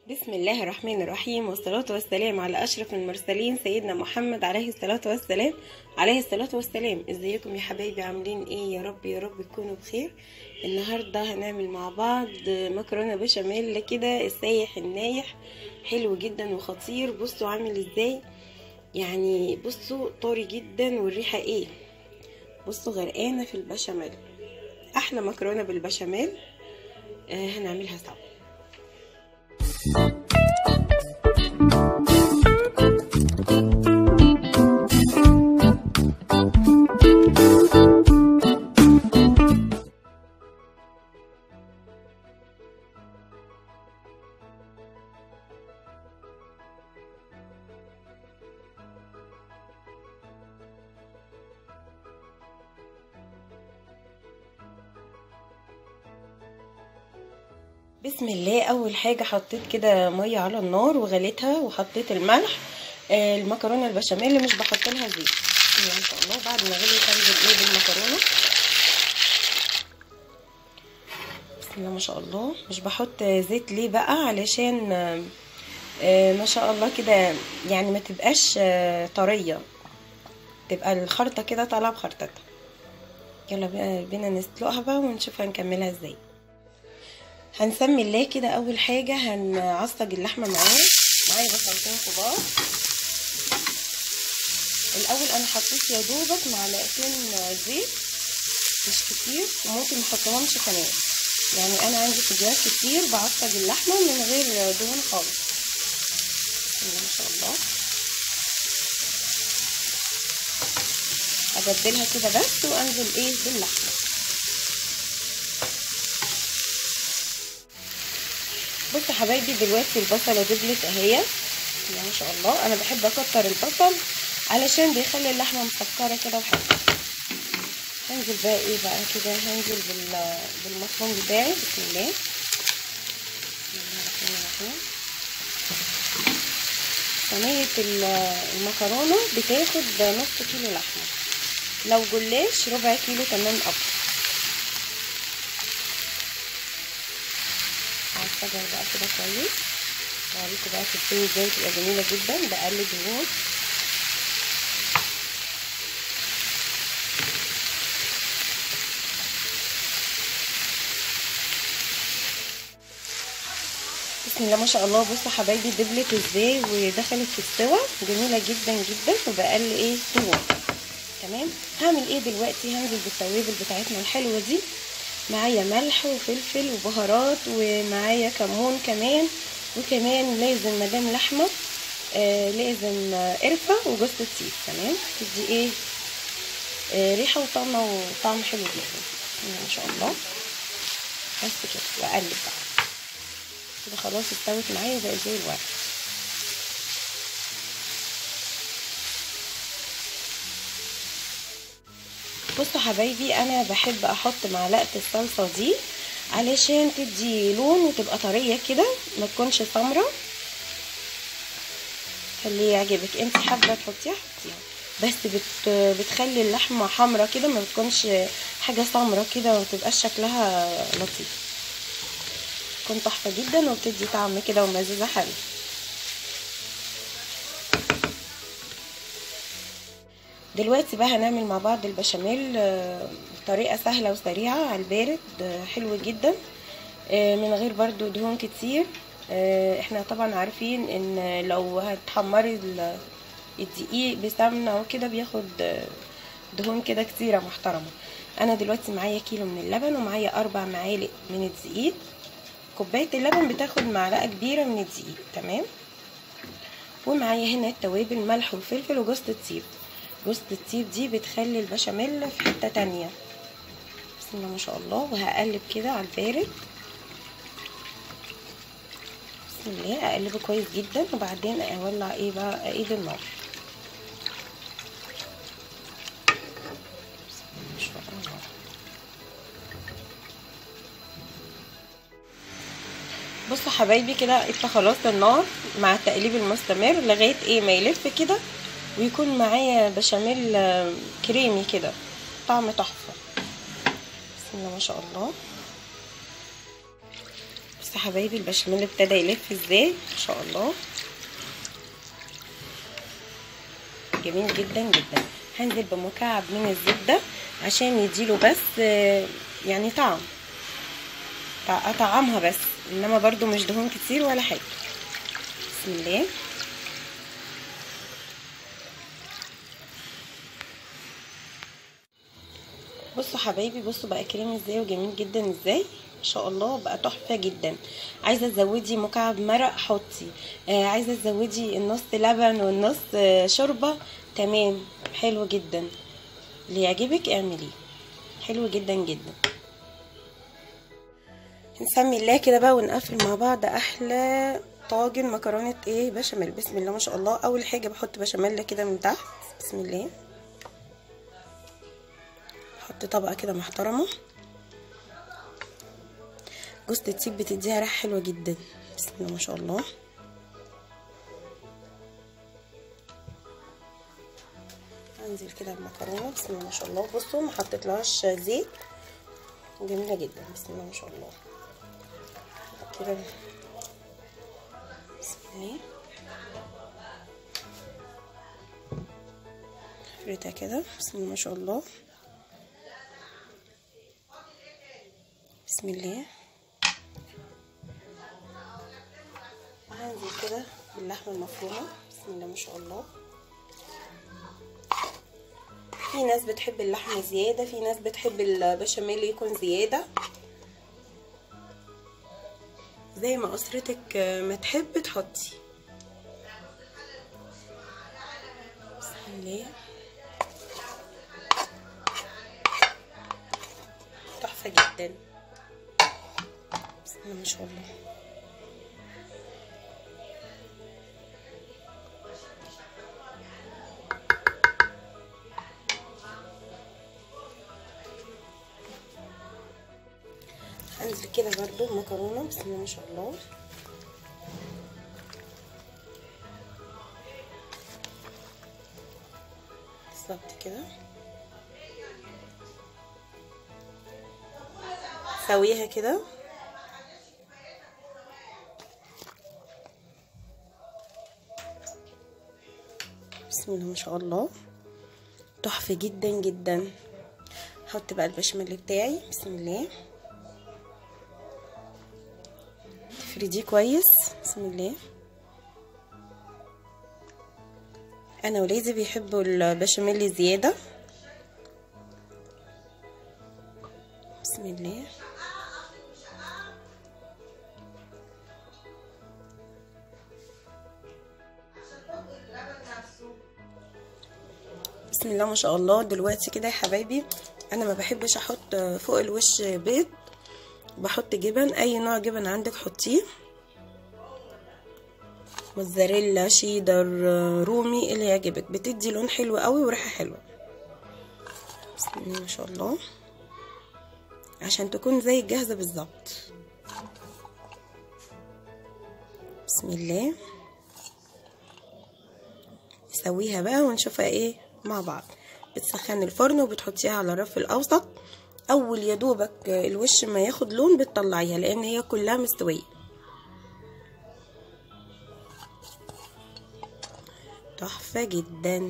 بسم الله الرحمن الرحيم والصلاة والسلام على أشرف المرسلين سيدنا محمد عليه الصلاة والسلام عليه الصلاة والسلام ازيكم يا حبايبي عاملين ايه يا رب يا رب تكونوا بخير النهاردة هنعمل مع بعض مكرونة بشاميل كده السايح النايح حلو جدا وخطير بصوا عامل ازاي يعني بصوا طري جدا والريحة ايه بصوا غرقانة في البشاميل احلى مكرونة بالبشاميل آه هنعملها سوا بسم الله اول حاجه حطيت كده ميه على النار وغليتها وحطيت الملح آه المكرونه البشاميل اللي مش بحط لها زيت بسم الله ما شاء الله بعد ما غليت انزل ايه بالمكرونه بسم الله ما شاء الله مش بحط زيت ليه بقى علشان آه ما شاء الله كده يعني ما تبقاش آه طريه تبقى الخرطه كده طالعه بخرطتها يلا بينا نسلقها بقى ونشوف هنكملها ازاي هنسمي الله كده اول حاجه هنعصج اللحمه معايا معايا بصلتين كبار الاول انا حطيت يا دوبك معلقتين زيت مش كتير وممكن نحطهمش كمان يعني انا عندي فيديوهات كتير بعصج اللحمه من غير دهون خالص ما شاء الله ابدلها كده بس وانزل ايه باللحمه بصوا حبايبي دلوقتي البصله دبلت اهي ما شاء الله انا بحب اكتر البصل علشان بيخلي اللحمه مسكره كده وحلوه هنزل بقى ايه بقى كده هنزل بال بالمفروم بتاعي بسم الله صينيه المكرونه بتاخد نص كيلو لحمه لو جلاش ربع كيلو كمان اكتر هعصجها بقى كده كويس وهوريكم بقى تستوي ازاي تبقى جميله جدا بقلب النور بسم الله ما شاء الله بصوا حبايبي دبلت ازاي ودخلت في السوا جميله جدا جدا وبقل ايه سوا تمام هعمل ايه دلوقتي هنزل بالتوابل بتاعتنا الحلوه دي معايا ملح وفلفل وبهارات ومعايا كمون كمان وكمان لازم مدام لحمه آه لازم قرفه وجوز الطيب تمام تدي ايه آه ريحه وطعمه وطعم حلو جدا ما شاء الله بس كده واقلب بقى كده خلاص استوت معايا بقى زي الورق بصوا حبايبي انا بحب احط معلقه الصلصه دي علشان تدي لون وتبقى طريه كده ما تكونش سمره اللي يعجبك انت حابه تحطيها حطيها بس بت بتخلي اللحمه حمرا كده ما بتكونش حاجه سمرة كده وما تبقاش شكلها لطيف تكون تحفه جدا وبتدي طعم كده ومزازه حلو دلوقتي بقى هنعمل مع بعض البشاميل بطريقة سهلة وسريعة على البارد حلو جدا من غير برضو دهون كتير احنا طبعا عارفين ان لو هتحمري الدقيق بسمنة وكده بياخد دهون كده كتيرة محترمة انا دلوقتي معايا كيلو من اللبن ومعايا اربع معالق من الدقيق كوباية اللبن بتاخد معلقة كبيرة من الدقيق تمام ومعايا هنا التوابل ملح وفلفل وجوز الطيب جوز الطيب دي بتخلي البشاميل في حته تانية بسم الله ما شاء الله وهقلب كده على البارد بسم الله اقلبه كويس جدا وبعدين اولع ايه بقى ايد النار بصوا حبايبي كده اطفى خلاص النار مع التقليب المستمر لغايه ايه ما يلف كده ويكون معايا بشاميل كريمي كده طعم تحفه بسم الله ما شاء الله بصوا حبايبي البشاميل ابتدى يلف ازاي ما شاء الله جميل جدا جدا هنزل بمكعب من الزبدة عشان يديله بس يعني طعم طعمها بس انما برضو مش دهون كتير ولا حاجة بسم الله بصوا حبايبي بصوا بقى كريم ازاي وجميل جدا ازاي ما شاء الله بقى تحفه جدا عايزه تزودي مكعب مرق حطي آه عايزه تزودي النص لبن والنص آه شوربه تمام حلو جدا اللي يعجبك اعمليه حلو جدا جدا نسمي الله كده بقى ونقفل مع بعض احلى طاجن مكرونه ايه بشاميل بسم الله ما شاء الله اول حاجه بحط بشاميل كده من تحت بسم الله احط طبقه كده محترمه جوز الطيب بتديها ريحه حلوه جدا بسم الله ما شاء الله انزل كده بالمكرونه بسم الله ما شاء الله بصوا ما حطيتلهاش زيت جميله جدا بسم الله ما شاء الله كده بسم الله افردها كده بسم الله ما شاء الله بسم الله هنزل كده باللحمه المفرومه بسم الله ما شاء الله في ناس بتحب اللحمه زياده في ناس بتحب البشاميل يكون زياده زي ما اسرتك ما تحب تحطي بسم الله تحفه جدا بسم الله ما شاء الله هنزل كده برضو المكرونه بسم الله ما شاء الله بالظبط كده سويها كده بسم الله ما شاء الله تحفه جدا جدا هحط بقى البشاميل بتاعي بسم الله تفرديه كويس بسم الله انا ولادي بيحبوا البشاميل زياده بسم الله بسم الله ما شاء الله دلوقتي كده يا حبايبي انا ما بحبش احط فوق الوش بيض بحط جبن اي نوع جبن عندك حطيه موزاريلا شيدر رومي اللي يعجبك بتدي لون حلو قوي وريحه حلوه بسم الله ما شاء الله عشان تكون زي الجاهزه بالظبط بسم الله نسويها بقى ونشوفها ايه مع بعض بتسخني الفرن وبتحطيها على الرف الاوسط اول يا دوبك الوش ما ياخد لون بتطلعيها لان هي كلها مستويه تحفه جدا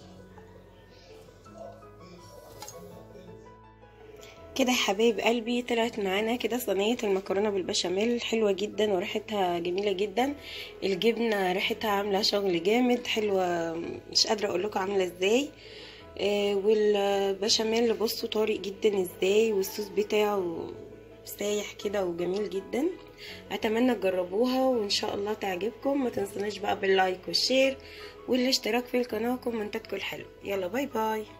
كده يا حبايب قلبي طلعت معانا كده صينيه المكرونه بالبشاميل حلوه جدا وريحتها جميله جدا الجبنه ريحتها عامله شغل جامد حلوه مش قادره اقول لكم عامله ازاي آه والبشاميل بصوا طارق جدا ازاي والصوص بتاعه سايح كده وجميل جدا اتمنى تجربوها وان شاء الله تعجبكم ما تنسوناش بقى باللايك والشير والاشتراك في القناه وكومنتاتكم الحلوه يلا باي باي